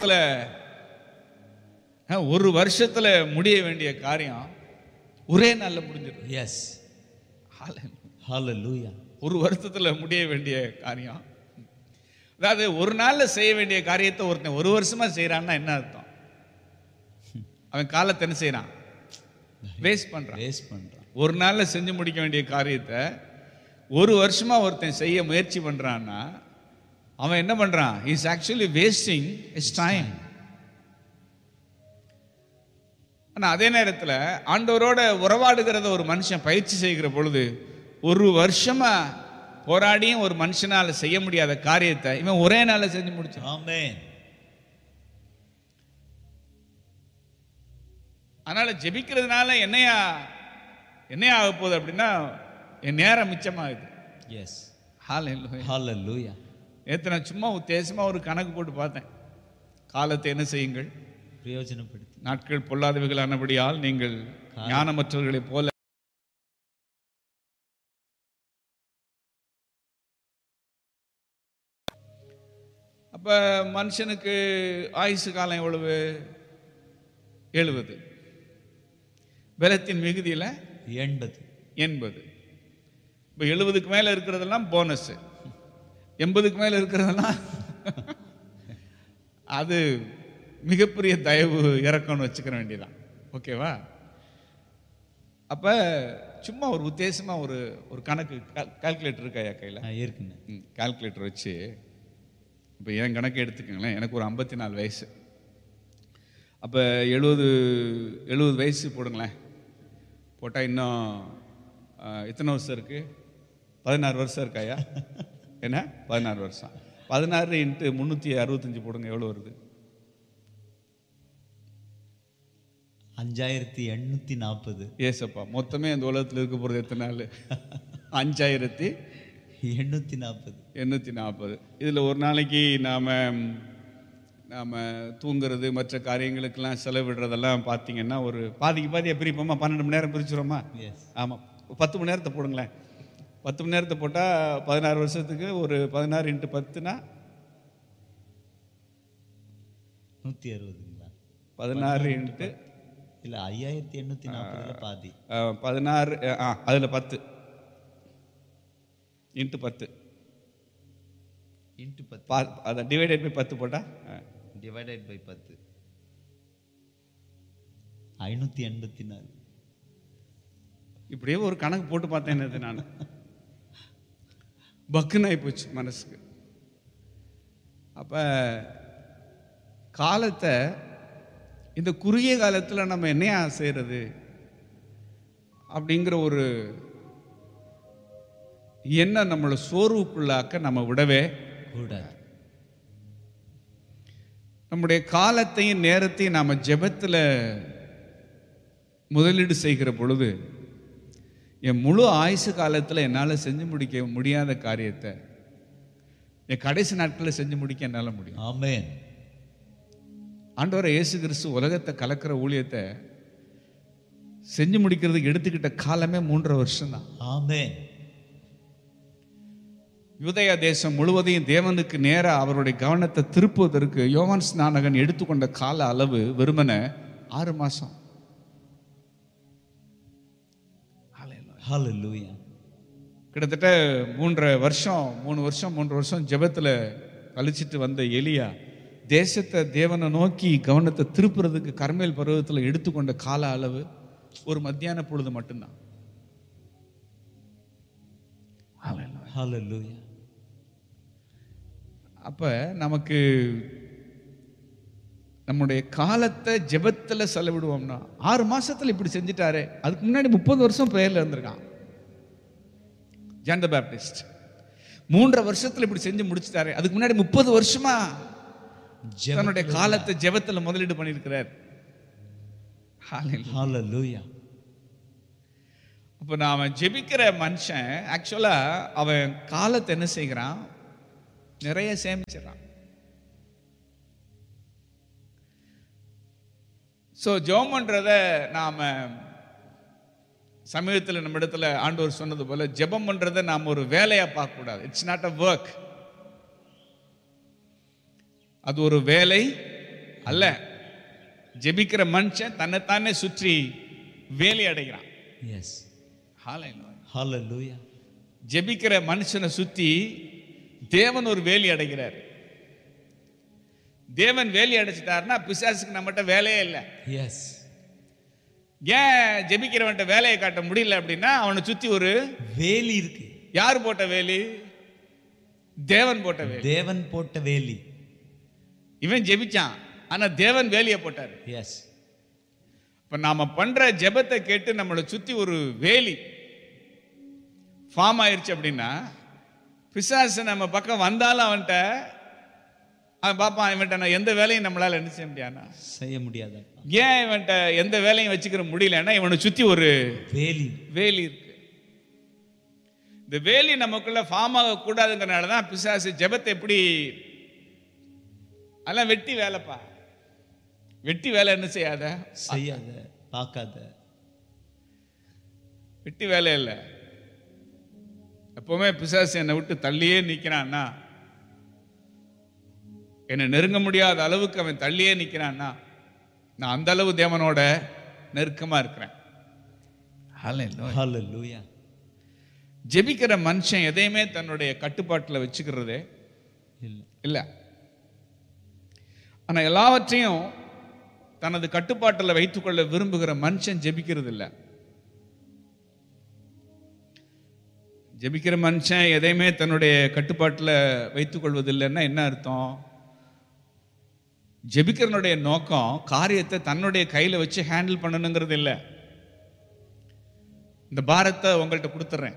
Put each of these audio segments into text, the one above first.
அதுல, அஹ், ஒரு வருஷத்துல முடிய வேண்டிய காரியம் ஒரே நாள்ல முடிஞ்சிடும் Yes. Hallelujah. ஒரு வருஷத்துல முடிய வேண்டிய காரியம் அதாவது ஒரு நாள்ல செய்ய வேண்டிய காரியத்தை ஒருத்தன் ஒரு வருஷமா செய்யறான்னா என்ன அர்த்தம் அவன் காலத்தை என்ன செய்யறான் வேஸ்ட் பண்றான் Waste பண்றான். ஒரு நாள்ல செஞ்சு முடிக்க வேண்டிய காரியத்தை ஒரு வருஷமா ஒருத்தன் செய்ய முயற்சி பண்றான்னா அவன் என்ன பண்றான் is actually wasting is time ஆனா அதே நேரத்துல ஆண்டவரோட உறவாடுகிறத ஒரு மனுஷன் பயிற்சி செய்கிற பொழுது ஒரு வருஷமா போராடியும் ஒரு மனுஷனால செய்ய முடியாத காரியத்தை இவன் ஒரே நாள்ல செஞ்சு முடிச்சான் Amen. அதனால ஜெபிக்கிறதுனால என்னையா என்னையா ஆக போகுது அப்படின்னா என் நேரம் மிச்சமாகுது Yes. ஹalleluya Hallelujah. நேற்று நான் சும்மா உத்தேசமா ஒரு கணக்கு போட்டு பார்த்தேன் காலத்தை என்ன செய்யுங்கள் பிரயோஜனப்படுத்தி நாட்கள் பொல்லாதவைகளானபடியால் நீங்கள் ஞானமற்றவர்களைப் போல அப்ப மனுஷனுக்கு ஆயுசு காலம் எவ்வளவு எழுபது பலத்தின் மிகுதியில எண்பது எண்பது இப்போ எழுபதுக்கு மேல இருக்கிறதெல்லாம் போனஸ் எண்பதுக்கு மேல இருக்கிறதெல்லாம் அது மிகப்பெரிய தயவு இறக்கம்னு வச்சுக்கிற வேண்டியதான் ஓகேவா அப்ப சும்மா ஒரு உத்தேசமா ஒரு ஒரு கணக்கு கால்குலேட்டர் இருக்கா ஐயா கையில ஆ, இருக்குங்க கால்குலேட்டர் வச்சு இப்போ என் கணக்கு எடுத்துக்கோங்களேன் எனக்கு ஒரு ஐம்பத்தி நாலு வயசு அப்போ எழுபது எழுபது வயசு போடுங்களேன் போட்டால் இன்னும் ஆ, எத்தனை வருஷம் இருக்கு பதினாறு வருஷம் இருக்காயா என்ன பதினாறு வருஷம் பதினாறு இன்ட்டு முந்நூற்றி அறுபத்தஞ்சு போடுங்க எவ்வளோ வருது அஞ்சாயிரத்தி எண்ணூத்தி நாற்பது ஏசப்பா மொத்தமே இந்த உலகத்தில் இருக்க போகிறது எத்தனை நாள் அஞ்சாயிரத்தி எண்ணூத்தி நாற்பது எண்ணூற்றி நாற்பது இதில் ஒரு நாளைக்கு நாம் நாம் தூங்குறது மற்ற காரியங்களுக்கெல்லாம் செலவிடுறதெல்லாம் பார்த்தீங்கன்னா ஒரு பாதிக்கு பாதியாக பிரிப்போமா பன்னெண்டு மணி நேரம் பிரிச்சுருவோமா எஸ் ஆமாம் பத்து மணி நேரத்தை போடுங்களேன் பத்து மணி நேரத்தை போட்டால் பதினாறு வருஷத்துக்கு ஒரு பதினாறு இன்ட்டு பத்துனா நூத்தி அறுபதுங்களா பதினாறு இன்ட்டு இல்ல ஐயாயிரத்தி எண்ணூத்தி நாற்பதுல பாதி அஹ், பதினாறு அஹ், ஆ அதில் பத்து இன்ட்டு பத்து இன்ட்டு பத்து பா அதை டிவைடட் பை பத்து போட்டால் டிவைடட் பை பத்து ஐநூத்தி எண்பத்தி நாலு இப்படியே ஒரு கணக்கு போட்டு பார்த்தேன் என்னது நான் பக்குன்னு ஆயிப்போச்சு மனசுக்கு அப்ப காலத்தை இந்த குறுகிய காலத்துல நம்ம என்னையா செய்யறது அப்படிங்கிற ஒரு எண்ணம் நம்மளை சோர்வுக்குள்ளாக்க நம்ம விடவே கூடாது நம்முடைய காலத்தையும் நேரத்தையும் நாம ஜெபத்துல முதலீடு செய்கிற பொழுது என் முழு ஆயுசு காலத்துல என்னால செஞ்சு முடிக்க முடியாத காரியத்தை என் கடைசி நாட்களில் செஞ்சு முடிக்க என்னால முடியும் ஆமென் ஆண்டவரை இயேசு கிறிஸ்து உலகத்தை கலக்கிற ஊழியத்தை செஞ்சு முடிக்கிறதுக்கு எடுத்துக்கிட்ட காலமே மூன்றரை வருஷம் தான் ஆமென் யூதயா தேசம் முழுவதையும் தேவனுக்கு நேரா அவருடைய கவனத்தை திருப்புவதற்கு யோவான் ஸ்நானகன் எடுத்துக்கொண்ட கால அளவு வெறுமனே ஆறு மாசம் ஹalleluya கிட்டத்தட்ட மூன்றரை வருஷம் மூணு வருஷம் மூன்று வருஷம் ஜெபத்துல கழிச்சிட்டு வந்த எலியா தேசத்தை தேவனை நோக்கி கவனத்தை திருப்புறதுக்கு கர்மேல் பருவத்தில் எடுத்துக்கொண்ட கால அளவு ஒரு மத்தியான பொழுது மட்டும்தான் ஹalleluya அப்ப நமக்கு நம்முடைய காலத்தை ஜெபத்துல செலவிடுவோம்னா ஆறு மாசத்துல இப்படி செஞ்சுட்டாரு அதுக்கு முன்னாடி முப்பது வருஷம் பிரேயர்ல இருந்திருக்கான் ஜான் த பேப்டிஸ்ட் மூன்றரை வருஷத்துல இப்படி செஞ்சு முடிச்சிட்டாரு அதுக்கு முன்னாடி முப்பது வருஷமா தன்னுடைய காலத்தை ஜெபத்துல முதலீடு பண்ணியிருக்கிறார் Hallelujah. ஹalleluya அப்போ நாம ஜெபிக்கிற மனுஷன் ஆக்சுவலா அவன் காலத்தை என்ன செய்கிறான் நிறைய சேமிச்சிடறான் ஸோ ஜெபம்ன்றத நாம சமீபத்தில் நம்ம இடத்துல ஆண்டவர் சொன்னது போல ஜெபம் பண்றதை நாம் ஒரு வேலையா பார்க்க கூடாது இட்ஸ் நாட் அ ஒர்க் அது ஒரு வேலை அல்ல ஜெபிக்கிற மனுஷன் தன்னைத்தானே சுற்றி வேலி அடைகிறான் எஸ் Hallelujah. ஹalleluya ஜெபிக்கிற மனுஷனை சுத்தி தேவன் ஒரு வேலி அடைகிறார் தேவன் வேலி அடைச்சிட்டாருன்னா பிசாசுக்கு நம்மகிட்ட வேலையே இல்லை எஸ் ஏன் ஜெபிக்கிறவன்ட்ட வேலையை காட்ட முடியல அப்படின்னா அவனை சுத்தி ஒரு வேலி இருக்கு யார் போட்ட வேலி தேவன் போட்ட வேலி தேவன் போட்ட வேலி இவன் ஜெபிச்சான் ஆனா தேவன் வேலியை போட்டாரு எஸ் இப்ப நாம பண்ற ஜெபத்தை கேட்டு நம்மளை சுத்தி ஒரு வேலி ஃபார்ம் ஆயிருச்சு அப்படின்னா பிசாசு நம்ம பக்கம் வந்தாலும் அவன்கிட்ட அவன் பார்ப்பான் இவன்ட்ட நான் எந்த வேலையும் நம்மளால என்ன செய்ய முடியாதுன்னா செய்ய முடியாத ஏன் இவன்ட்ட எந்த வேலையும் வச்சுக்கிற முடியலன்னா இவனை சுத்தி ஒரு வேலி வேலி இருக்கு இந்த வேலி நமக்குள்ள ஃபார்ம் ஆக கூடாதுங்கிறனால தான் பிசாசு ஜெபத்தை எப்படி அதெல்லாம் வெட்டி வேலைப்பா வெட்டி வேலை என்ன செய்யாத செய்யாத பார்க்காத வெட்டி வேலை இல்லை எப்பவுமே பிசாசு என்னை விட்டு தள்ளியே நிற்கிறான்னா என்னை நெருங்க முடியாத அளவுக்கு அவன் தள்ளியே நிற்கிறான்னா நான் அந்த அளவு தேவனோட நெருக்கமா இருக்கிறேன் Hallelujah. ஹalleluya ஜெபிக்கிற மனுஷன் எதையுமே தன்னுடைய கட்டுப்பாட்டில் வச்சுக்கிறதே இல்ல இல்லை ஆனா எல்லாவற்றையும் தனது கட்டுப்பாட்டில் வைத்துக்கொள்ள விரும்புகிற மனுஷன் ஜெபிக்கிறது இல்லை ஜெபிக்கிற மனுஷன் எதையுமே தன்னுடைய கட்டுப்பாட்டில் வைத்துக் கொள்வதில்லைன்னா என்ன அர்த்தம் ஜெபிக்கிறனுடைய நோக்கம் காரியத்தை தன்னுடைய கையில வச்சு ஹேண்டில் பண்ணணுங்கிறது இல்லை இந்த பாரத்தை உங்கள்கிட்ட கொடுத்துட்றேன்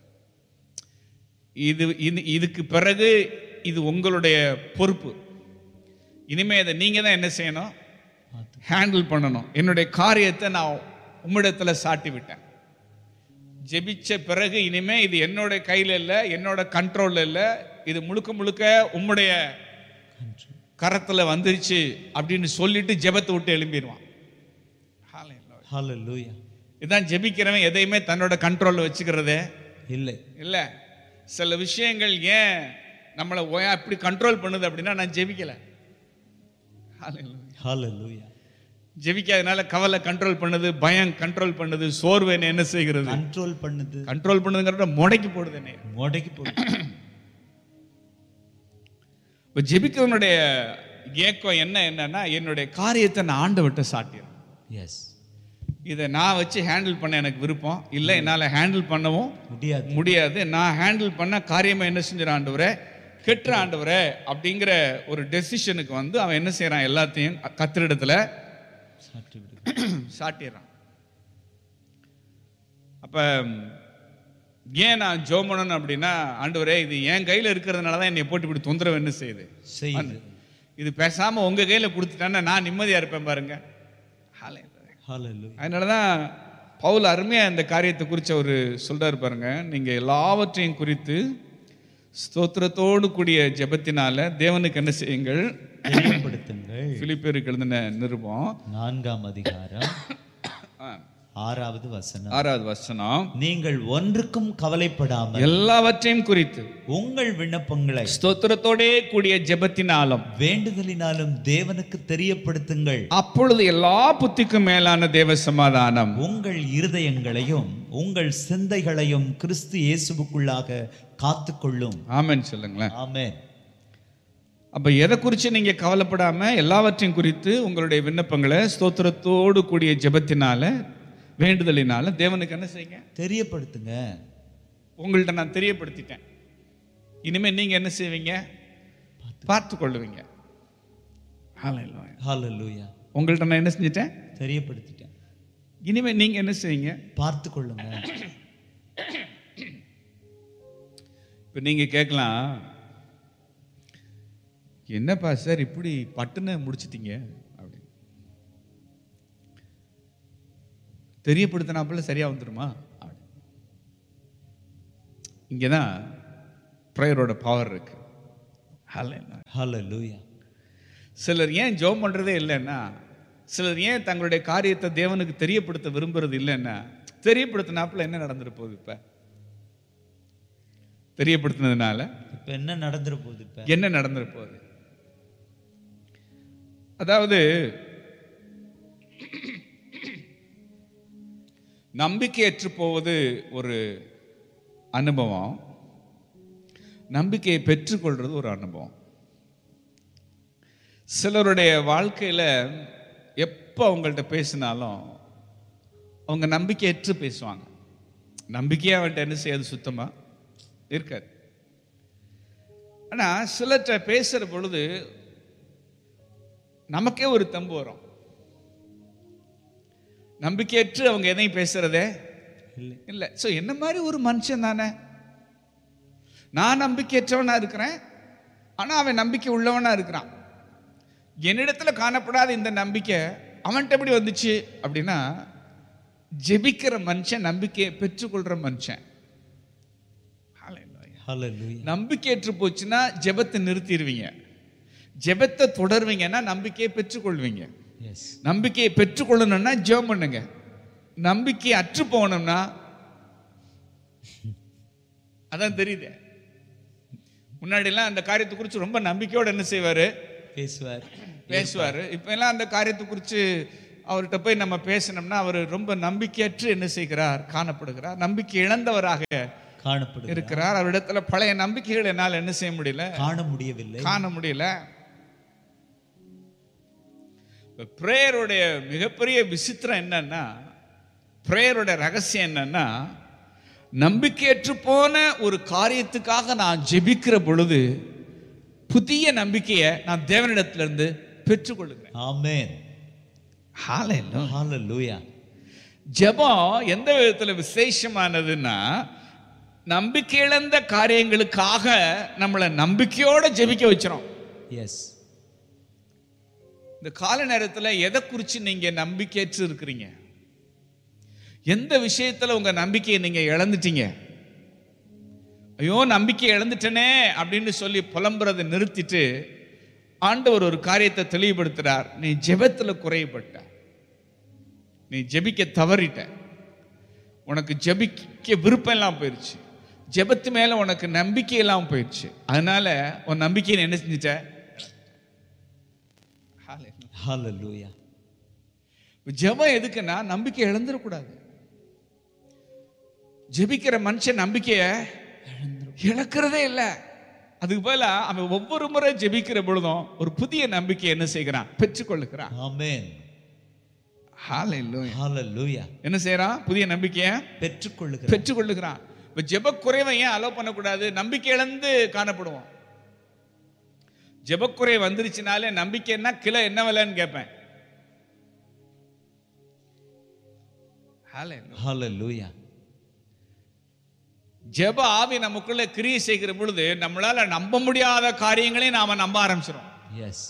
இது இது இதுக்கு பிறகு இது உங்களுடைய பொறுப்பு இனிமே இதை நீங்க தான் என்ன செய்யணும் பார்த்து ஹேண்டில் பண்ணணும் என்னுடைய காரியத்தை நான் உம்மிடத்துல சாட்டி விட்டேன் ஜெபிச்ச பிறகு இனிமே இது என்னோட கையில இல்லை என்னோட கண்ட்ரோல்ல இல்லை இது முழுக்க முழுக்க உம்முடைய control. கரத்துல வந்துருச்சு அப்படின்னு சொல்லிட்டு ஜெபத்தை விட்டு எழும்பிடுவான் Hallelujah. ஹalleluya இதான் ஜெபிக்கிறவன் எதையுமே தன்னோட கண்ட்ரோல்ல வச்சுக்கிறதே இல்லை இல்லை சில விஷயங்கள் ஏன் நம்மளை ஓயா இப்படி கண்ட்ரோல் பண்ணுது அப்படின்னா நான் ஜெபிக்கல Hallelujah. ஹalleluya ஜெபிக்காதனால கவலை கண்ட்ரோல் பண்ணுது பயம் கண்ட்ரோல் பண்ணுது சோர்வு என்ன என்ன செய்கிறது கண்ட்ரோல் பண்ணுது கண்ட்ரோல் பண்ணுதுங்கிறத முடக்கி போடுது என்னை முடக்கி போடு இப்போ ஜெபிக்கிறவனுடைய ஏக்கம் என்ன என்னன்னா என்னுடைய காரியத்தை நான் ஆண்டவர்கிட்ட சாட்டிடுறேன் எஸ் இதை நான் வச்சு ஹேண்டில் பண்ண எனக்கு விருப்பம் இல்லை என்னால் ஹேண்டில் பண்ணவும் முடியாது முடியாது நான் ஹேண்டில் பண்ண காரியமா என்ன செஞ்சிட ஆண்டவரே கெட்டுற ஆண்டவரே அப்படிங்கிற ஒரு டெசிஷனுக்கு வந்து அவன் என்ன செய்றான் எல்லாத்தையும் கத்திரிடத்துல சாற்றி விடு சாட்டிடுறான் அப்ப ஏன் நான் ஜோம் பண்ணணும் அப்படின்னா ஆண்டவரே இது என் கையில இருக்கிறதுனால தான் என்னை போட்டு இப்படி தொந்தரவு என்ன செய்யுது செய்யுது இது பேசாம உங்க கையில கொடுத்துட்டான்னா நான் நிம்மதியா இருப்பேன் பாருங்க Hallelujah. ஹalleluya அதனால தான் பவுல் அருமையா இந்த காரியத்தை குறித்து அவர் சொல்றாரு பாருங்க நீங்க எல்லாவற்றையும் குறித்து ஸ்தோத்திரத்தோடு கூடிய ஜெபத்தினால தேவனுக்கு என்ன செய்யுங்கள் தெரியப்படுத்துங்கள் பிலிப்பியருக்கு எழுதின நிருபம் நான்காம் அதிகாரம் ஆ, ஆறாவது வசனம் ஆறாவது வசனம் நீங்கள் ஒன்றுக்கும் கவலைப்படாமல் எல்லாவற்றையும் குறித்து உங்கள் விண்ணப்பங்களை ஸ்தோத்திரத்தோடே கூடிய ஜெபத்தினாலும் வேண்டுதலினாலும் தேவனுக்கு தெரியப்படுத்துங்கள் அப்பொழுது எல்லா புத்திக்கும் மேலான தேவ சமாதானம் உங்கள் இருதயங்களையும் உங்கள் சிந்தைகளையும் கிறிஸ்து இயேசுவுக்குள்ளாக காத்துக்கொள்ளும் ஆமென் சொல்லுங்களேன் ஆமென் அப்ப எதை குறித்து நீங்க கவலைப்படாம எல்லாவற்றையும் குறித்து உங்களுடைய விண்ணப்பங்களை ஸ்தோத்திரத்தோடு கூடிய ஜெபத்தினால வேண்டுதலினால தேவனுக்கு என்ன செய்யுங்க தெரியப்படுத்துங்க உங்கள்ட்ட நான் தெரியப்படுத்திட்டேன் இனிமே நீங்க என்ன செய்வீங்க பார்த்து கொள்ளுவீங்க Hallelujah. ஹalleluya உங்கள்ட்ட நான் என்ன செஞ்சிட்டேன் தெரியப்படுத்திட்டேன் இனிமே நீங்க என்ன செய்வீங்க பார்த்து கொள்ளுங்க இப்போ நீங்க கேட்கலாம் என்னப்பா சார் இப்படி பட்டுன்னு முடிச்சிட்டீங்க அப்படின்னு தெரியப்படுத்தினாப்புல சரியா வந்துருமா அப்படி. இங்கதான் ப்ரேயரோட பவர் இருக்கு Hallelujah. ஹalleluya சிலர் ஏன் ஜெபம் பண்றதே இல்லைன்னா சிலர் ஏன் தங்களுடைய காரியத்தை தேவனுக்கு தெரியப்படுத்த விரும்புறது இல்லைன்னா தெரியப்படுத்தினாப்புல என்ன நடந்துட்டு போகுது இப்ப தெரியப்படுத்தினதுனால இப்ப என்ன நடந்துற போகுது இப்ப என்ன நடந்துட்டு போகுது அதாவது நம்பிக்கையற்று போவது ஒரு அனுபவம் நம்பிக்கையை பெற்றுக்கொள்றது ஒரு அனுபவம் சிலருடைய வாழ்க்கையில எப்போ அவங்கள்ட்ட பேசினாலும் அவங்க நம்பிக்கையற்று பேசுவாங்க நம்பிக்கையே அவன்கிட்ட என்ன செய்யாது சுத்தமா இருக்காது ஆனா சிலர்கிட்ட பேசுற பொழுது நமக்கே ஒரு தம்பு வரும் நம்பிக்கையற்று அவங்க எதையும் பேசுறதே இல்லை இல்லை ஸோ என்ன மாதிரி ஒரு மனுஷன் தானே நான் நம்பிக்கையற்றவனா இருக்கிறேன் ஆனா அவன் நம்பிக்கை உள்ளவனா இருக்கிறான் என்னிடத்துல காணப்படாத இந்த நம்பிக்கை அவன்கிட்ட எப்படி வந்துச்சு அப்படின்னா ஜெபிக்கிற மனுஷன் நம்பிக்கையை பெற்றுக்கொள்ற மனுஷன் Hallelujah. ஹalleluya நம்பிக்கையற்று போச்சுன்னா ஜெபத்தை நிறுத்திடுவீங்க ஜெபத்தை தொடர்வீங்கன்னா நம்பிக்கையை பெற்றுக்கொள்வீங்க எஸ் நம்பிக்கையை பெற்றுக்கொள்ளணும்னா ஜெபம் பண்ணுங்க நம்பிக்கை அற்று போகணும்னா அதான் தெரியுது முன்னாடிலாம் அந்த காரியத்தை குறித்து ரொம்ப நம்பிக்கையோட என்ன செய்வாரு பேசுவார் பேசுவாரு இப்ப எல்லாம் அந்த காரியத்தை குறித்து அவர்கிட்ட போய் நம்ம பேசினோம்னா அவர் ரொம்ப நம்பிக்கையற்று என்ன செய்கிறார் காணப்படுகிறார் நம்பிக்கை இழந்தவராக காணப்படுகிறார் இருக்கிறார் அவரிடத்துல பழைய நம்பிக்கைகள் என்னால் என்ன செய்ய முடியல காண முடியவில்லை காண முடியல பிரேயருடைய மிகப்பெரிய விசித்திரம் என்னன்னா பிரேயருடைய ரகசியம் என்னன்னா நம்பிக்கையற்று போன ஒரு காரியத்துக்காக நான் ஜெபிக்கிற பொழுது புதிய நம்பிக்கையை நான் தேவனிடத்திலிருந்து பெற்றுக்கொள்கிறேன் ஆமென் ஹalleluya. ஹalleluya ஜெபம் எந்த விதத்துல விசேஷமானதுன்னா நம்பிக்கை இழந்த காரியங்களுக்காக நம்மளை நம்பிக்கையோட ஜெபிக்க வச்சிரும் எஸ் இந்த கால நேரத்துல எதை குறித்து நீங்க நம்பிக்கையற்று இருக்கிறீங்க எந்த விஷயத்துல உங்க நம்பிக்கையை நீங்க இழந்துட்டீங்க ஐயோ நம்பிக்கை இழந்துட்டனே அப்படின்னு சொல்லி புலம்புறதை நிறுத்திட்டு ஆண்டவர் ஒரு காரியத்தை தெளிவுபடுத்துறார் நீ ஜெபத்துல குறைபட்ட நீ ஜெபிக்க தவறிட்ட உனக்கு ஜெபிக்க விருப்பம் எல்லாம் போயிடுச்சு ஜெபத்து மேல உனக்கு நம்பிக்கை எல்லாம் போயிடுச்சு அதனால உன் நம்பிக்கையை நீ என்ன செஞ்சிட்ட Hallelujah. ஹalleluya இப்ப ஜெபம் எதுக்குன்னா நம்பிக்கை இழந்துடக்கூடாது ஜெபிக்கிற மனுஷன் நம்பிக்கைய இழக்கிறதே இல்லை அதுக்கு பதிலா அவன் ஒவ்வொரு முறை ஜெபிக்கிற பொழுதும் ஒரு புதிய நம்பிக்கை என்ன செய்கிறான் பெற்றுக்கொள்ளுகிறான் ஆமென் Hallelujah. ஹalleluya என்ன செய்யறான் புதிய நம்பிக்கையை பெற்றுக்கொள்ளுகிறார் பெற்றுக்கொள்ளுகிறான் இப்ப ஜெப குறைவை ஏன் அலோ பண்ணக்கூடாது நம்பிக்கை இழந்து காணப்படுவோம் ஜெபக்குறை வந்துருச்சுனாலே நம்பிக்கைன்னா கிலோ என்ன விலைன்னு கேட்பேன் Hallelujah. ஹalleluya ஜெப ஆவி நமக்குள்ள கிரியை செய்கிற பொழுது நம்மளால நம்ப முடியாத காரியங்களையும் நாம நம்ப ஆரம்பிச்சிடும் எஸ்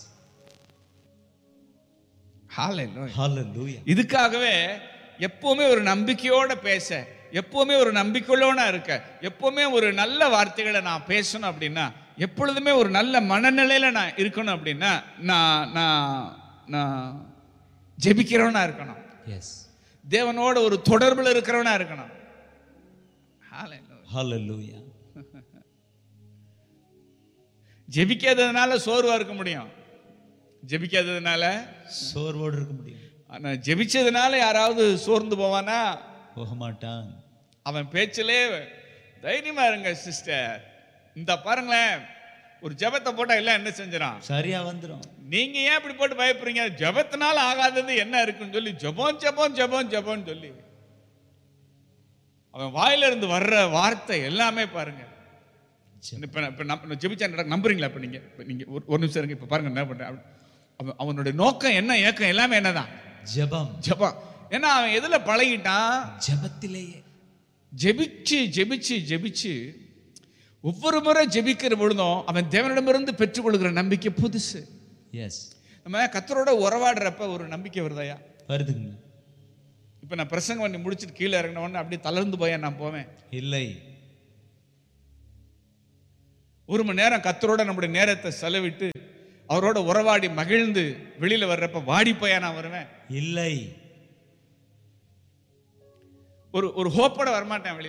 Hallelujah. ஹalleluya இதுக்காகவே எப்பவுமே ஒரு நம்பிக்கையோட பேச எப்பவுமே ஒரு நம்பிக்கையுள்ளவனா இருக்க எப்பவுமே ஒரு நல்ல வார்த்தைகளை நான் பேசணும் அப்படின்னா எப்பொழுதுமே ஒரு நல்ல மனநிலையில நான் இருக்கணும் அப்படின்னா நான் நான் நான் ஜெபிக்கிறவனா இருக்கணும் எஸ் தேவனோட ஒரு தொடர்புல இருக்கிறவனா இருக்கணும் Hallelujah. ஹalleluya ஜெபிக்காததுனால சோர்வா இருக்க முடியும் ஜெபிக்காததுனால சோர்வோடு இருக்க முடியும் ஆனா ஜெபிச்சதுனால யாராவது சோர்ந்து போவானா போக மாட்டான் அவன் பேச்சிலே தைரியமா இருங்க சிஸ்டர் இந்த பாருங்களேன் ஒரு ஜெபத்தை போட்டா எல்லாம் என்ன செஞ்சிடான் சரியா வந்துரும் நீங்க ஏன் இப்படி போட்டு பயப்படுறீங்க ஜெபத்தினால ஆகாதது என்ன இருக்குன்னு சொல்லி ஜெபம் ஜெபம் ஜெபம் ஜெபம்னு சொல்லி அவன் வாயில இருந்து வர்ற வார்த்தை எல்லாமே பாருங்க இப்ப நான்- இப்ப நம்ம ஜெபிச்சா நடக்க நம்புறீங்களா இப்ப நீங்க இப்ப நீங்க ஒரு ஒரு நிமிஷம் இருங்க இப்ப பாருங்க என்ன பண்றேன் அவன் அவனுடைய நோக்கம் என்ன ஏக்கம் எல்லாமே என்னதான் ஜெபம் ஜெபம் ஏன்னா அவன் எதுல பழகிட்டான் ஜெபத்திலேயே ஜெபிச்சு ஜெபிச்சு ஜெபிச்சு ஒவ்வொரு முறை ஜெபிக்கிற பொழுதும் அவன் தேவனிடமிருந்து பெற்றுக்கொள்கிற நம்பிக்கை புதுசு எஸ் நம்ம கத்தரோட உறவாடுறப்ப ஒரு நம்பிக்கை வருதாயா வருதுங்க இப்போ நான் பிரசங்கம் பண்ணி முடிச்சுட்டு கீழே இறங்கின உடனே அப்படியே தளர்ந்து போய் நான் போவேன் இல்லை ஒரு மணி நேரம் கத்தரோட நம்முடைய நேரத்தை செலவிட்டு அவரோட உறவாடி மகிழ்ந்து வெளியில வர்றப்ப வாடி போயா நான் வருவேன் இல்லை ஒரு ஒரு ஹோப்போட வரமாட்டேன் வெளியில